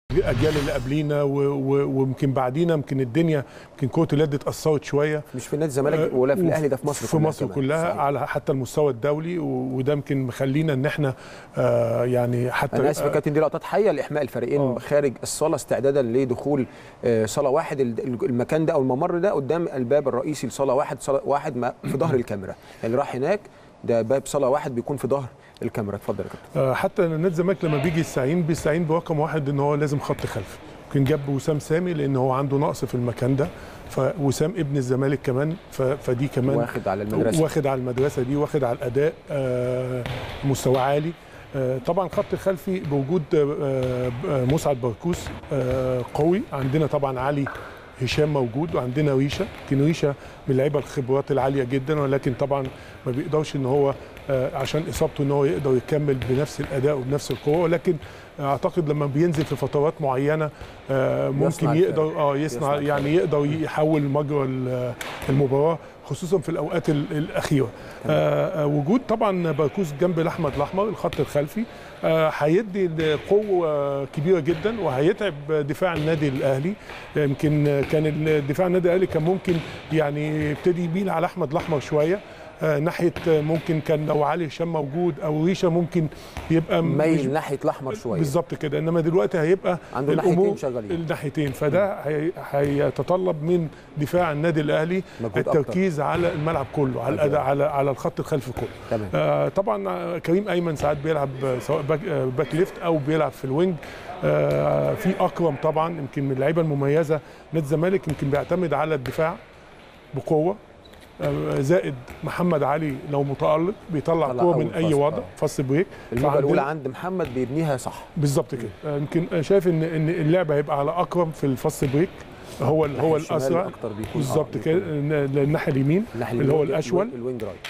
الاجيال اللي قبلينا و- و- ويمكن بعدينا يمكن الدنيا يمكن كره اليد اتاثرت شويه مش في نادي الزمالك ولا في الاهلي ده في مصر في كلها مصر كمان. كلها صحيح. على حتى المستوى الدولي و- وده يمكن مخلينا ان احنا آه يعني حتى انا اسف يا كابتن دي لقطات حيه لاحماء الفريقين آه. خارج الصاله استعدادا لدخول آه، صاله واحد ال- المكان ده او الممر ده قدام الباب الرئيسي لصاله واحد صاله واحد ما- في ظهر الكاميرا اللي راح هناك ده باب صاله واحد بيكون في ظهر الكاميرا اتفضل يا كابتن آه، حتى نادي الزمالك لما بيجي يستعين بيستعين برقم واحد ان هو لازم خط خلفي يمكن جاب وسام سامي لان هو عنده نقص في المكان ده فوسام ابن الزمالك كمان ف- فدي كمان واخد على المدرسه واخد على المدرسه دي واخد على الاداء آه، مستوى عالي آه، طبعا خط الخلفي بوجود آه، آه، مسعد بركوس آه، قوي عندنا طبعا علي هشام موجود وعندنا ريشه يمكن ريشه من اللعيبه الخبرات العاليه جدا ولكن طبعا ما بيقدرش ان هو آه، عشان اصابته ان هو يقدر يكمل بنفس الاداء وبنفس القوه ولكن اعتقد لما بينزل في فترات معينه آه، ممكن يصنع يقدر الفرق. اه يصنع يصنع الفرق. يعني يقدر يحول مجرى ال- المباراه خصوصا في الاوقات ال- الاخيره آه، آه، وجود طبعا بركوز جنب الاحمد الاحمر الخط الخلفي آه، هيدي قوه كبيره جدا وهيتعب دفاع النادي الاهلي يمكن كان الدفاع النادي الاهلي كان ممكن يعني يبتدي يميل على احمد الاحمر شويه آه، ناحيه آه، ممكن كان لو علي هشام موجود او ريشه ممكن يبقى مش- ميل ناحيه الاحمر شويه بالظبط كده انما دلوقتي هيبقى عنده الأمور- ناحيتين شغالين. الناحيتين فده هي- هيتطلب من دفاع النادي الاهلي مجهود أكتر. التركيز على الملعب كله على الاداء على على الخط الخلفي كله تمام آه طبعا آه، كريم ايمن ساعات بيلعب آه، سواء باك, آه، باك ليفت او بيلعب في الوينج آه في اكرم طبعا يمكن من اللعيبه المميزه نادي الزمالك يمكن بيعتمد على الدفاع بقوه آه، زائد محمد علي لو متالق بيطلع طلع كوره أول من اي فاست، وضع آه. فاست بريك الموجه فعندنا- الاولى عند محمد بيبنيها صح بالظبط كده آه، يمكن أنا شايف ان ان اللعب هيبقى على اكرم في الفاست بريك هو ال- هو الناحية الشمال الاسرع اكتر بيكون بالظبط آه، كده بيكون ن- الناحيه اليمين الناحية اللي هو اليمين، الاشول الوينج رايت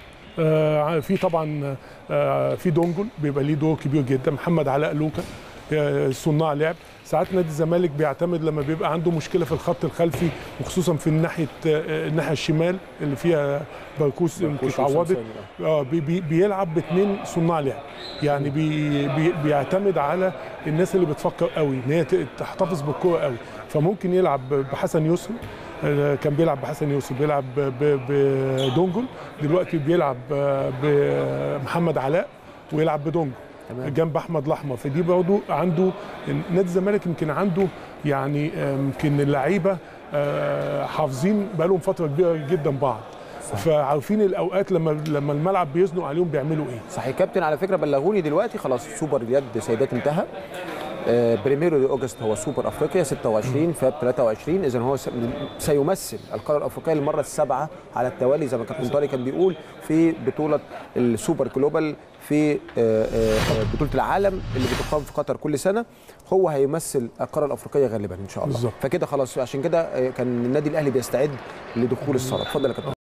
آه، في طبعا آه، في دونجل بيبقى ليه دور كبير جدا محمد علاء لوكا آه، صناع لعب ساعات نادي الزمالك بيعتمد لما بيبقى عنده مشكله في الخط الخلفي وخصوصا في الناحيه آه، الناحيه الشمال اللي فيها بركوس يمكن بركوس اتعوضت وسام سامي، اه بي بي بيلعب باثنين صناع لعب يعني بي بي بيعتمد على الناس اللي بتفكر قوي ان هي ت- تحتفظ بالكوره قوي فممكن يلعب بحسن يسري آه، كان بيلعب بحسن يوسف بيلعب ب- بدونجل دلوقتي بيلعب آه، بمحمد علاء ويلعب بدونجل تمام جنب احمد الاحمر فدي برضه عنده نادي الزمالك يمكن عنده يعني آه، يمكن اللعيبه آه، حافظين بقالهم فتره كبيره جدا بعض فعارفين الاوقات لما لما الملعب بيزنق عليهم بيعملوا ايه صحيح كابتن على فكره بلغوني دلوقتي خلاص سوبر اليد سيدات انتهى آه، بريميرو دي اوجست هو سوبر افريقيا 26 فاب 23 اذا هو س- سيمثل القاره الافريقيه للمره السابعه على التوالي زي ما كابتن طارق كان بيقول في بطوله السوبر جلوبال في آه، آه، آه، بطوله العالم اللي بتقام في قطر كل سنه هو هيمثل القاره الافريقيه غالبا ان شاء الله بالظبط. فكده خلاص عشان كده آه، كان النادي الاهلي بيستعد لدخول الصاله اتفضل يا كابتن